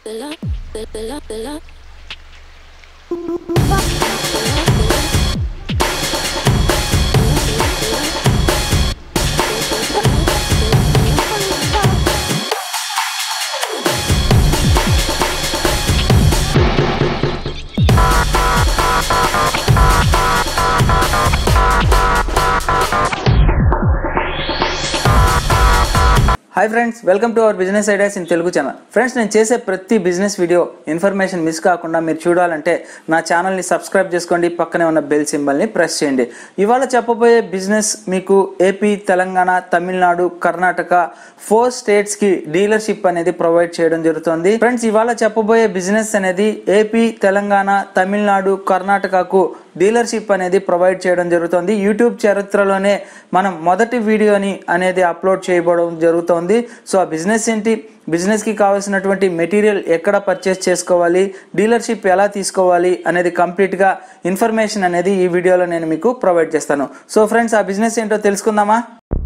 Hi friends welcome to our business ideas in Telugu channel friends నేను చేసే ప్రతి business video information miss కాకుండా మీరు చూడాలంటే నా ఛానల్ని సబ్స్క్రైబ్ చేసుకోండి పక్కనే ఉన్న బెల్ సింబల్ని ప్రెస్ చేయండి ఇవాళ చెప్పబోయే బిజినెస్ మీకు ఏపీ తెలంగాణ తమిళనాడు కర్ణాటక ఫోర్ స్టేట్స్కి డీలర్షిప్ అనేది ప్రొవైడ్ చేయడం జరుగుతుంది ఫ్రెండ్స్ ఇవాళ చెప్పబోయే బిజినెస్ అనేది ఏపీ తెలంగాణ తమిళనాడు కర్ణాటకకు డీలర్షిప్ అనేది ప్రొవైడ్ చేయడం జరుగుతుంది యూట్యూబ్ చరిత్రలోనే మనం మొదటి వీడియోని అనేది అప్లోడ్ చేయబడడం జరుగుతుంది సో ఆ బిజినెస్ ఏంటి బిజినెస్కి కావాల్సినటువంటి మెటీరియల్ ఎక్కడ పర్చేస్ చేసుకోవాలి డీలర్షిప్ ఎలా తీసుకోవాలి అనేది కంప్లీట్గా ఇన్ఫర్మేషన్ అనేది ఈ వీడియోలో నేను మీకు ప్రొవైడ్ చేస్తాను సో ఫ్రెండ్స్ ఆ బిజినెస్ ఏంటో తెలుసుకుందామా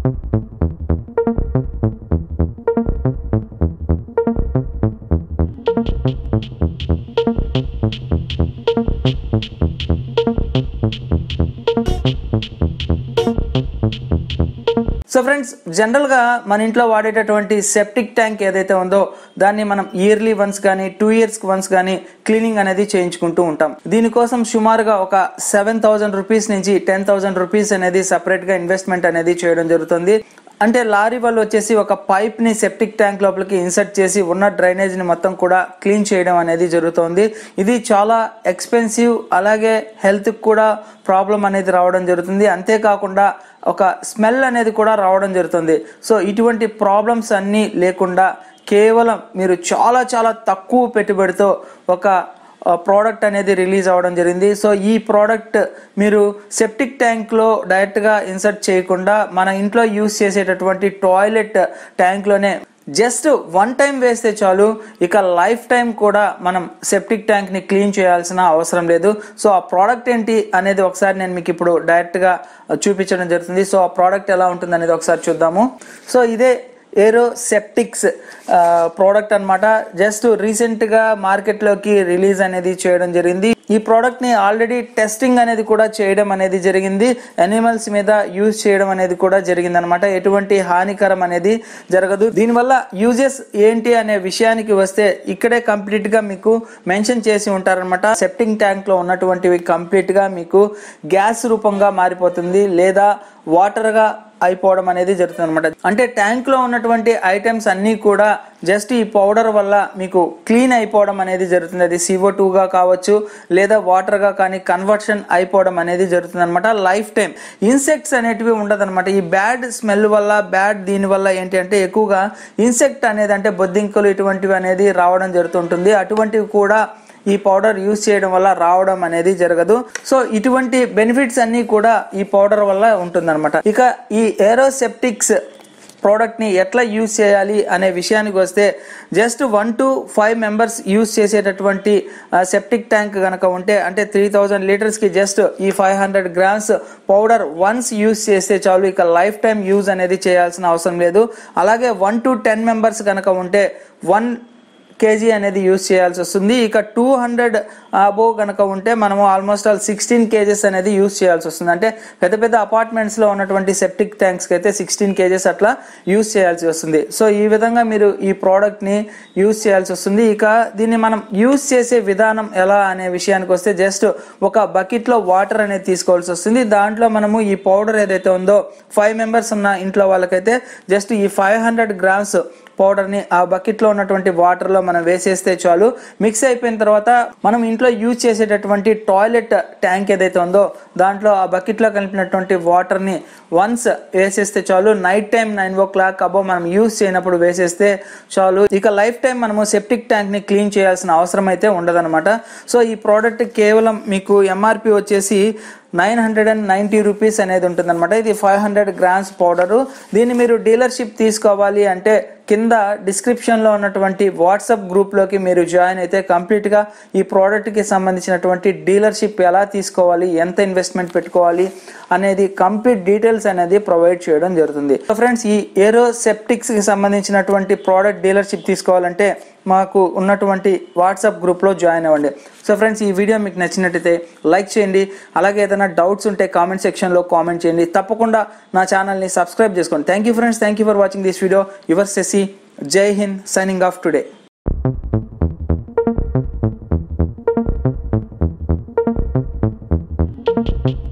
సో ఫ్రెండ్స్ జనరల్గా మన ఇంట్లో వాడేటటువంటి సెప్టిక్ ట్యాంక్ ఏదైతే ఉందో దాన్ని మనం ఇయర్లీ వన్స్ కానీ టూ ఇయర్స్ వన్స్ కానీ క్లీనింగ్ అనేది చేయించుకుంటూ ఉంటాం దీనికోసం సుమారుగా ఒక సెవెన్ థౌసండ్ రూపీస్ నుంచి టెన్ థౌసండ్ రూపీస్ అనేది సపరేట్గా ఇన్వెస్ట్మెంట్ అనేది చేయడం జరుగుతుంది అంటే లారీ వాళ్ళు వచ్చేసి ఒక పైప్ ని సెప్టిక్ ట్యాంక్ లోపలికి ఇన్సర్ట్ చేసి ఉన్న డ్రైనేజ్ ని మొత్తం కూడా క్లీన్ చేయడం అనేది జరుగుతుంది ఇది చాలా ఎక్స్పెన్సివ్ అలాగే హెల్త్ కూడా ప్రాబ్లం అనేది రావడం జరుగుతుంది అంతేకాకుండా ఒక స్మెల్ అనేది కూడా రావడం జరుగుతుంది సో ఇటువంటి ప్రాబ్లమ్స్ అన్నీ లేకుండా కేవలం మీరు చాలా చాలా తక్కువ పెట్టుబడితో ఒక ప్రోడక్ట్ అనేది రిలీజ్ అవ్వడం జరిగింది సో ఈ ప్రోడక్ట్ మీరు సెప్టిక్ ట్యాంక్లో డైరెక్ట్గా ఇన్సర్ట్ చేయకుండా మన ఇంట్లో యూస్ చేసేటటువంటి టాయిలెట్ ట్యాంక్లోనే జస్ట్ వన్ టైం వేస్తే చాలు ఇక లైఫ్ టైం కూడా మనం సెప్టిక్ ట్యాంక్ని క్లీన్ చేయాల్సిన అవసరం లేదు సో ఆ ప్రోడక్ట్ ఏంటి అనేది ఒకసారి నేను మీకు ఇప్పుడు డైరెక్ట్గా చూపించడం జరుగుతుంది సో ఆ ప్రోడక్ట్ ఎలా ఉంటుంది అనేది ఒకసారి చూద్దాము సో ఇదే ఏరో సెప్టిక్స్ ప్రోడక్ట్ అనమాట జస్ట్ రీసెంట్గా మార్కెట్లోకి రిలీజ్ అనేది చేయడం జరిగింది ఈ ప్రోడక్ట్ని ఆల్రెడీ టెస్టింగ్ అనేది కూడా చేయడం అనేది జరిగింది అనిమల్స్ మీద యూజ్ చేయడం అనేది కూడా జరిగింది అనమాట ఎటువంటి హానికరం అనేది జరగదు దీనివల్ల యూజెస్ ఏంటి అనే విషయానికి వస్తే ఇక్కడే కంప్లీట్గా మీకు మెన్షన్ చేసి ఉంటారనమాట సెప్టింగ్ ట్యాంక్లో ఉన్నటువంటివి కంప్లీట్గా మీకు గ్యాస్ రూపంగా మారిపోతుంది లేదా వాటర్గా అయిపోవడం అనేది జరుగుతుంది అనమాట అంటే ట్యాంక్ లో ఉన్నటువంటి ఐటమ్స్ అన్నీ కూడా జస్ట్ ఈ పౌడర్ వల్ల మీకు క్లీన్ అయిపోవడం అనేది జరుగుతుంది అది సివో గా కావచ్చు లేదా వాటర్ గా కానీ కన్వర్షన్ అయిపోవడం అనేది జరుగుతుంది అనమాట లైఫ్ టైం ఇన్సెక్ట్స్ అనేటివి ఉండదన్నమాట ఈ బ్యాడ్ స్మెల్ వల్ల బ్యాడ్ దీని వల్ల ఏంటి అంటే ఎక్కువగా ఇన్సెక్ట్ అనేది అంటే బొద్దింకలు ఇటువంటివి అనేది రావడం జరుగుతుంటుంది అటువంటివి కూడా ఈ పౌడర్ యూస్ చేయడం వల్ల రావడం అనేది జరగదు సో ఇటువంటి బెనిఫిట్స్ అన్ని కూడా ఈ పౌడర్ వల్ల ఉంటుందన్నమాట ఇక ఈ ఏరోసెప్టిక్స్ ప్రోడక్ట్ ని ఎట్లా యూజ్ చేయాలి అనే విషయానికి వస్తే just one to five members use చేసేటటువంటి సెప్టిక్ ట్యాంక్ కనుక ఉంటే అంటే త్రీ థౌజండ్ లీటర్స్కి జస్ట్ ఈ five hundred grams powder once use చేస్తే చాలు ఇక లైఫ్ టైం యూజ్ అనేది చేయాల్సిన అవసరం లేదు అలాగే వన్ టు టెన్ మెంబర్స్ కనుక ఉంటే వన్ కేజీ అనేది యూజ్ చేయాల్సి వస్తుంది ఇక టూ హండ్రెడ్ అబో కనుక ఉంటే మనము ఆల్మోస్ట్ ఆల్ సిక్స్టీన్ కేజెస్ అనేది యూజ్ చేయాల్సి వస్తుంది అంటే పెద్ద పెద్ద అపార్ట్మెంట్స్లో ఉన్నటువంటి సెప్టిక్ ట్యాంక్స్కి అయితే సిక్స్టీన్ కేజెస్ అట్లా యూజ్ చేయాల్సి వస్తుంది సో ఈ విధంగా మీరు ఈ ప్రోడక్ట్ని యూజ్ చేయాల్సి వస్తుంది ఇక దీన్ని మనం యూజ్ చేసే విధానం ఎలా అనే విషయానికి వస్తే జస్ట్ ఒక బకెట్లో వాటర్ అనేది తీసుకోవాల్సి వస్తుంది దాంట్లో మనము ఈ పౌడర్ ఏదైతే ఉందో ఫైవ్ మెంబర్స్ ఉన్న ఇంట్లో వాళ్ళకైతే జస్ట్ ఈ ఫైవ్ హండ్రెడ్ గ్రామ్స్ పౌడర్ని ఆ బకెట్లో ఉన్నటువంటి వాటర్లో మనం వేసేస్తే చాలు మిక్స్ అయిపోయిన తర్వాత మనం ఇంట్లో యూజ్ చేసేటటువంటి టాయిలెట్ ట్యాంక్ ఏదైతే ఉందో దాంట్లో ఆ బకెట్లో కలిపినటువంటి వాటర్ని వన్స్ వేసేస్తే చాలు night time nine o'clock అబో మనం యూజ్ చేయనప్పుడు వేసేస్తే చాలు ఇక లైఫ్ టైం మనము సెప్టిక్ ట్యాంక్ని క్లీన్ చేయాల్సిన అవసరం అయితే ఉండదన్నమాట సో ఈ ప్రోడక్ట్ కేవలం మీకు ఎంఆర్పి వచ్చేసి nine hundred and ninety rupees అనేది ఉంటుందన్నమాట ఇది ఫైవ్ హండ్రెడ్ గ్రామ్స్ పౌడరు దీన్ని మీరు డీలర్షిప్ తీసుకోవాలి అంటే కింద డిస్క్రిప్షన్లో ఉన్నటువంటి వాట్సాప్ గ్రూప్లోకి మీరు జాయిన్ అయితే కంప్లీట్గా ఈ ప్రోడక్ట్కి సంబంధించినటువంటి డీలర్షిప్ ఎలా తీసుకోవాలి ఎంత ఇన్వెస్ట్మెంట్ పెట్టుకోవాలి అనేది కంప్లీట్ డీటెయిల్స్ అనేది ప్రొవైడ్ చేయడం జరుగుతుంది సో ఫ్రెండ్స్ ఈ ఏరో సెప్టిక్స్కి సంబంధించినటువంటి ప్రోడక్ట్ డీలర్షిప్ తీసుకోవాలంటే మాకు ఉన్నటువంటి వాట్సాప్ గ్రూప్లో జాయిన్ అవ్వండి సో ఫ్రెండ్స్ ఈ వీడియో మీకు నచ్చినట్టయితే లైక్ చేయండి అలాగే ఏదైనా డౌట్స్ ఉంటే కామెంట్ సెక్షన్లో కామెంట్ చేయండి తప్పకుండా నా ఛానల్ని సబ్స్క్రైబ్ చేసుకోండి thank you friends thank you for watching this video your సెసి Jai Hind signing off today Thank you.